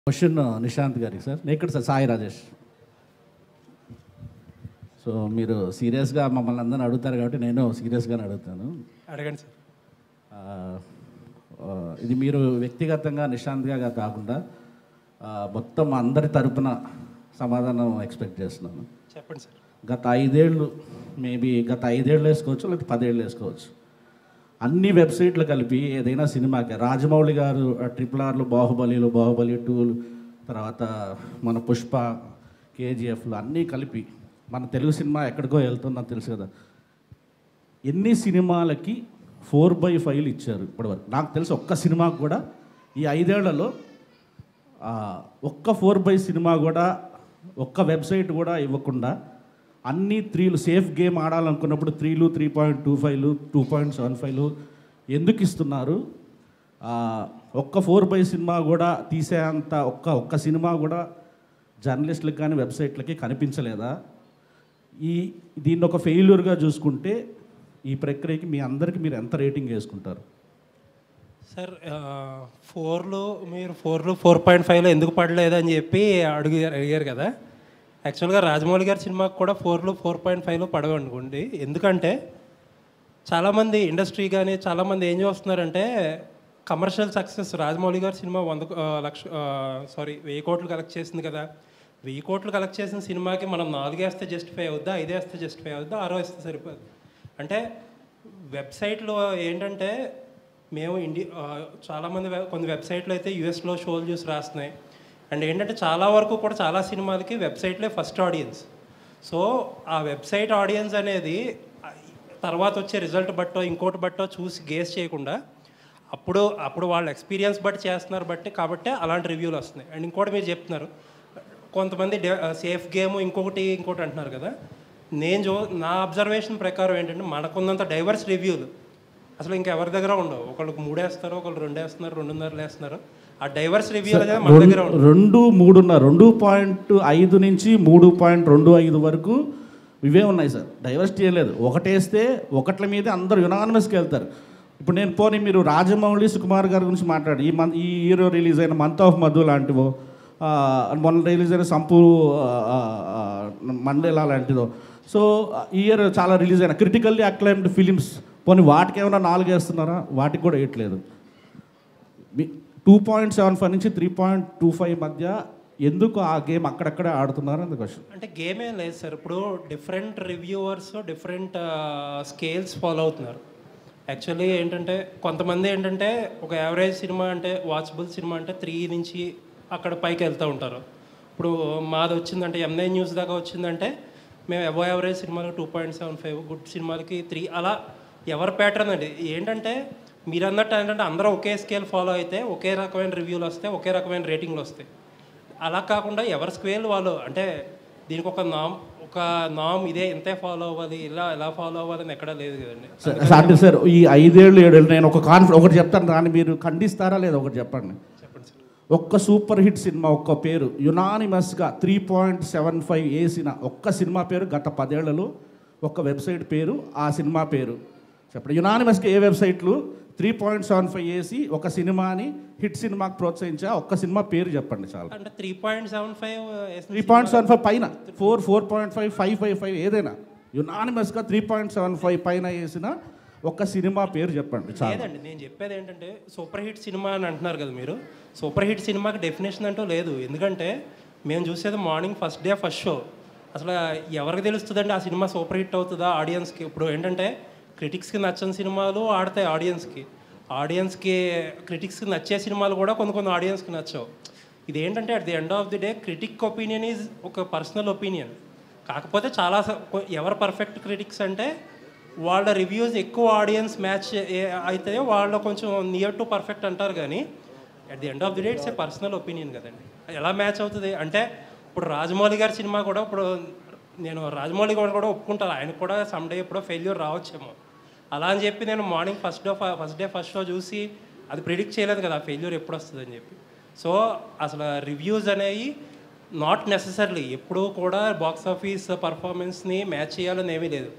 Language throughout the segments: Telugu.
క్వశ్చన్ నిశాంత్ గారికి సార్ నేను ఇక్కడ సార్ సాయి రాజేష్ సో మీరు సీరియస్గా మమ్మల్ని అందరిని అడుగుతారు కాబట్టి నేను సీరియస్గానే అడుగుతాను అడగండి సార్ ఆ, ఆ, ఇది మీరు వ్యక్తిగతంగా నిశాంత్గా కాకుండా ఆ, మొత్తం అందరి తరపున సమాధానం ఎక్స్పెక్ట్ చేస్తున్నాను చెప్పండి సార్ గత ఐదేళ్ళు మేబీ గత ఐదేళ్ళు వేసుకోవచ్చు లేకపోతే పదేళ్ళు వేసుకోవచ్చు అన్ని వెబ్సైట్లు కలిపి ఏదైనా సినిమాకి రాజమౌళి గారు ట్రిపుల్ ఆర్లు బాహుబలిలు బాహుబలి టూలు తర్వాత మన పుష్ప కేజీఎఫ్లు అన్నీ కలిపి మన తెలుగు సినిమా ఎక్కడికో వెళ్తుందని తెలుసు కదా ఎన్ని సినిమాలకి ఫోర్ బై ఫైవ్ ఇచ్చారు ఇప్పటివరకు నాకు తెలిసి ఒక్క సినిమాకు కూడా ఈ ఐదేళ్లలో ఆ, ఒక్క ఫోర్ బై సినిమా కూడా ఒక్క వెబ్సైట్ కూడా ఇవ్వకుండా అన్ని త్రీలు సేఫ్ గేమ్ ఆడాలనుకున్నప్పుడు త్రీలు త్రీ పాయింట్ టూ ఫైవ్లు టూ పాయింట్ సెవెన్ ఫైవ్లు ఎందుకు ఇస్తున్నారు ఆ, ఒక్క ఫోర్ బై సినిమా కూడా తీసేంత ఒక్క ఒక్క సినిమా కూడా జర్నలిస్టులకు కానీ వెబ్సైట్లకి కనిపించలేదా ఈ దీన్ని ఒక ఫెయిల్యూర్గా చూసుకుంటే ఈ ప్రక్రియకి మీ అందరికీ మీరు ఎంత రేటింగ్ వేసుకుంటారు సార్ ఫోర్లు మీరు ఫోర్లు ఫోర్ పాయింట్ ఫైవ్లో ఎందుకు పడలేదు అని చెప్పి అడిగారు అడిగారు కదా యాక్చువల్గా రాజమౌళి గారి సినిమాకి కూడా ఫోర్లు ఫోర్ పాయింట్ ఫైవ్లో పడవు అనుకోండి ఎందుకంటే చాలామంది ఇండస్ట్రీ కానీ చాలామంది ఏం చేస్తున్నారంటే కమర్షియల్ సక్సెస్ రాజమౌళి గారి సినిమా వంద ఆ, లక్ష సారీ వెయ్యి కోట్లు కలెక్ట్ చేసింది కదా వెయ్యి కోట్లు కలెక్ట్ చేసిన సినిమాకి మనం నాలుగు వేస్తే జస్టిఫై అవుద్దా ఐదు వేస్తే జస్టిఫై అవుద్దా ఆరో వేస్తే సరిపోదు అంటే వెబ్సైట్లో ఏంటంటే మేము ఇండి ఆ, చాలామంది వె- కొన్ని వెబ్సైట్లు అయితే యూఎస్లో షోలు చూసి రాస్తున్నాయి అండ్ ఏంటంటే చాలా వరకు కూడా చాలా సినిమాలకి వెబ్సైట్లే ఫస్ట్ ఆడియన్స్ సో ఆ వెబ్సైట్ ఆడియన్స్ అనేది ఆ, తర్వాత వచ్చే రిజల్ట్ బట్టో ఇంకోటి బట్టో చూసి గేస్ చేయకుండా అప్పుడు అప్పుడు వాళ్ళ ఎక్స్పీరియన్స్ బట్టి చేస్తున్నారు బట్టి కాబట్టి అలాంటి రివ్యూలు వస్తున్నాయి అండ్ ఇంకోటి మీరు చెప్తున్నారు కొంతమంది సేఫ్ గేమ్ ఇంకొకటి ఇంకోటి అంటున్నారు కదా నేను చూ నా అబ్జర్వేషన్ ప్రకారం ఏంటంటే మనకున్నంత డైవర్స్ రివ్యూలు అసలు ఇంకెవరి దగ్గర ఉండవు ఒకళ్ళకి మూడేస్తారు ఒకళ్ళు రెండేస్తున్నారు రెండున్నరలు వేస్తున్నారు ఆ డైవర్స్ రివ్యూ అనేది మన దగ్గర ఉండవు రెండు మూడున్న రెండు పాయింట్ ఐదు నుంచి మూడు పాయింట్ రెండు ఐదు వరకు ఇవే ఉన్నాయి సార్ డైవర్సిటీ ఏం లేదు ఒకటేస్తే ఒకట్ల మీదే అందరూ యునానిమస్కి వెళ్తారు ఇప్పుడు నేను పోనీ మీరు రాజమౌళి సుకుమార్ గారి గురించి మాట్లాడి ఈ మంత్ ఈ హీరో రిలీజ్ అయిన మంత్ ఆఫ్ మధు లాంటివో ఆ, మొన్న రిలీజ్ అయిన సంపు ఆ, ఆ, మండేలా లాంటిదో సో ఈ ఇయర్ చాలా రిలీజ్ అయిన క్రిటికల్లీ అక్లైమ్డ్ ఫిలిమ్స్ పోనీ వాటికి ఏమైనా నాలుగు వేస్తున్నారా వాటికి కూడా వేయట్లేదు టూ పాయింట్ సెవెన్ ఫైవ్ నుంచి త్రీ పాయింట్ టూ ఫైవ్ మధ్య ఎందుకు ఆ గేమ్ అక్కడక్కడే ఆడుతున్నారు అంత క్వశ్చన్ అంటే గేమ్ ఏం లేదు సార్ ఇప్పుడు different reviewers different scales follow అవుతున్నారు యాక్చువల్లీ ఏంటంటే కొంతమంది ఏంటంటే ఒక యావరేజ్ సినిమా అంటే వాచబుల్ సినిమా అంటే త్రీ నుంచి అక్కడ పైకి వెళ్తూ ఉంటారు ఇప్పుడు మాది వచ్చిందంటే ఎంఐ న్యూస్ దాకా వచ్చిందంటే మేము అబో యావరేజ్ సినిమాలకు two point seven five good సినిమాలకి త్రీ అలా ఎవరి ప్యాటర్న్ అండి ఏంటంటే మీరు అన్నట్టు ఏంటంటే అందరూ ఒకే స్కేల్ ఫాలో అయితే ఒకే రకమైన రివ్యూలు వస్తాయి ఒకే రకమైన రేటింగ్లు వస్తాయి అలా కాకుండా ఎవరి స్క్వేల్ వాళ్ళు అంటే దీనికి ఒక నామ్ ఒక నామ్ ఇదే ఇంతే ఫాలో అవ్వాలి ఇలా ఎలా ఫాలో అవ్వాలని ఎక్కడా లేదు కదండి అంటే సార్ ఈ ఐదేళ్ళు ఏడేళ్ళు నేను ఒక కాన్ఫిడెంట్ ఒకటి చెప్తాను దాన్ని మీరు ఖండిస్తారా లేదా ఒకటి చెప్పండి చెప్పండి సార్ ఒక్క సూపర్ హిట్ సినిమా ఒక్క పేరు యునానిమస్గా త్రీ పాయింట్ సెవెన్ ఫైవ్ వేసిన ఒక్క సినిమా పేరు గత పదేళ్లలో ఒక్క వెబ్సైట్ పేరు ఆ సినిమా పేరు చెప్పండి యునానిమస్గా ఏ వెబ్సైట్లు త్రీ పాయింట్ సెవెన్ ఫైవ్ వేసి ఒక సినిమాని హిట్ సినిమాకి ప్రోత్సహించా ఒక్క సినిమా పేరు చెప్పండి చాలు అంటే three point seven five three point seven five పైన four four point five five five five ఏదైనా యునానిమస్గా త్రీ పాయింట్ సెవెన్ ఫైవ్ పైన వేసిన ఒక్క సినిమా పేరు చెప్పండి చాలు లేదండి నేను చెప్పేది ఏంటంటే సూపర్ హిట్ సినిమా అని అంటున్నారు కదా మీరు సూపర్ హిట్ సినిమాకి డెఫినేషన్ అంటూ లేదు ఎందుకంటే మేము చూసేది morning first day first show అసలు ఎవరికి తెలుస్తుందండి ఆ సినిమా సూపర్ హిట్ అవుతుందా ఆడియన్స్కి ఇప్పుడు ఏంటంటే క్రిటిక్స్కి నచ్చని సినిమాలు ఆడతాయి ఆడియన్స్కి ఆడియన్స్కి క్రిటిక్స్కి నచ్చే సినిమాలు కూడా కొన్ని కొన్ని ఆడియన్స్కి నచ్చవు ఇది ఏంటంటే at the end of the day critic opinion is ఒక పర్సనల్ ఒపీనియన్ కాకపోతే చాలా స- కొ- ఎవరు పర్ఫెక్ట్ క్రిటిక్స్ అంటే వాళ్ళ రివ్యూస్ ఎక్కువ ఆడియన్స్ మ్యాచ్ అయితే వాళ్ళు కొంచెం నియర్ టు పర్ఫెక్ట్ అంటారు కానీ at the end of the day it's a personal opinion కదండి ఎలా మ్యాచ్ అవుతుంది అంటే ఇప్పుడు రాజమౌళి గారి సినిమా కూడా ఇప్పుడు నేను రాజమౌళి గారు కూడా ఒప్పుకుంటాను ఆయనకు కూడా సమ్ డే ఎప్పుడో ఫెయిల్యూర్ రావచ్చేమో అలా అని చెప్పి నేను morning first day first day first show చూసి అది ప్రిడిక్ట్ చేయలేదు కదా ఫెయిల్యూర్ ఎప్పుడు వస్తుంది అని చెప్పి సో అసలు రివ్యూస్ అనేవి నాట్ నెససర్లీ ఎప్పుడూ కూడా బాక్స్ ఆఫీస్ పర్ఫార్మెన్స్ని మ్యాచ్ చేయాలని ఏమీ లేదు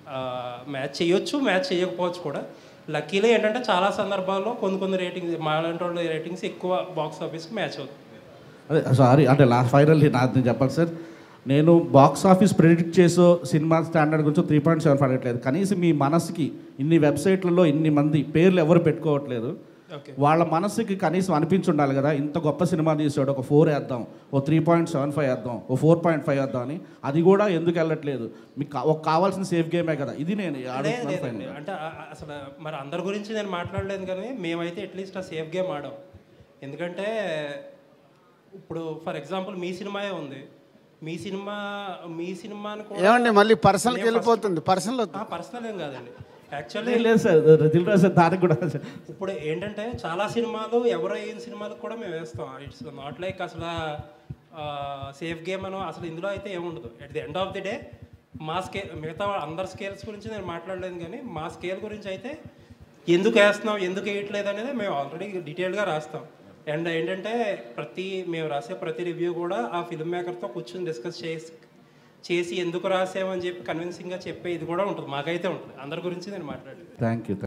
మ్యాచ్ చేయొచ్చు మ్యాచ్ చేయకపోవచ్చు కూడా లక్కీలీ ఏంటంటే చాలా సందర్భాల్లో కొన్ని కొన్ని రేటింగ్స్ మాలాంటి వాళ్ళ రేటింగ్స్ ఎక్కువ బాక్స్ ఆఫీస్కి మ్యాచ్ అవుతుంది అదే సారీ అంటే లాస్ట్ ఫైనల్లీ నాకు నేను చెప్పాలి సార్ నేను బాక్స్ ఆఫీస్ ప్రెడిక్ట్ చేసో సినిమా స్టాండర్డ్ గురించి త్రీ పాయింట్ సెవెన్ అడగట్లేదు కనీసం మీ మనసుకి ఇన్ని వెబ్సైట్లలో ఇన్ని మంది పేర్లు ఎవరు పెట్టుకోవట్లేదు ఓకే వాళ్ళ మనసుకి కనీసం అనిపించి ఉండాలి కదా ఇంత గొప్ప సినిమా తీసాడు ఒక ఫోర్ వేద్దాం ఓ త్రీ పాయింట్ సెవెన్ ఫైవ్ వేద్దాం ఓ ఫోర్ పాయింట్ ఫైవ్ వేద్దాం అని అది కూడా ఎందుకు వెళ్ళట్లేదు మీకు కా- ఒక కావాల్సిన సేఫ్ గేమే కదా ఇది నేను లేదు అడుగుతున్నాను లేదండి final. అంటే ఆ- ఆ- అసలు మరి అందరి గురించి నేను మాట్లాడలేదు కానీ మేమైతే అట్లీస్ట్ ఆ సేఫ్ గేమ్ ఆడాం ఎందుకంటే ఇప్పుడు ఫర్ ఎగ్జాంపుల్ మీ సినిమాయే ఉంది మీ సినిమా మీ సినిమాని కూడా ఏమండి మళ్ళీ పర్సనల్కి వెళ్ళిపోతుంది పర్సనల్ పర్సనల్ ఏం కాదండి యాక్చువల్లీ లేదు, లేదు సార్ దిల్ రాజు సార్ దానికి కూడా ఇప్పుడు ఏంటంటే చాలా సినిమాలు ఎవరో అయిన సినిమాలకు కూడా మేము వేస్తాం ఇట్స్ నాట్ లైక్ అసలు సేఫ్ గేమ్ అనో అసలు ఇందులో అయితే ఏముండదు at the end of the day మా స్కేల్ మిగతా అందరి స్కేల్స్ గురించి నేను మాట్లాడలేదు కానీ మా స్కేల్ గురించి అయితే ఎందుకు వేస్తున్నాం ఎందుకు వేయట్లేదు అనేది మేము ఆల్రెడీ డీటెయిల్గా రాస్తాం అండ్ ఏంటంటే ప్రతి మేము రాసే ప్రతి రివ్యూ కూడా ఆ ఫిల్మ్ మేకర్తో కూర్చొని డిస్కస్ చేసి చేసి ఎందుకు రాసామని చెప్పి కన్విన్సింగ్గా చెప్పే ఇది కూడా ఉంటుంది మాకైతే ఉంటుంది అందరి గురించి నేను మాట్లాడలేదు థ్యాంక్ యూ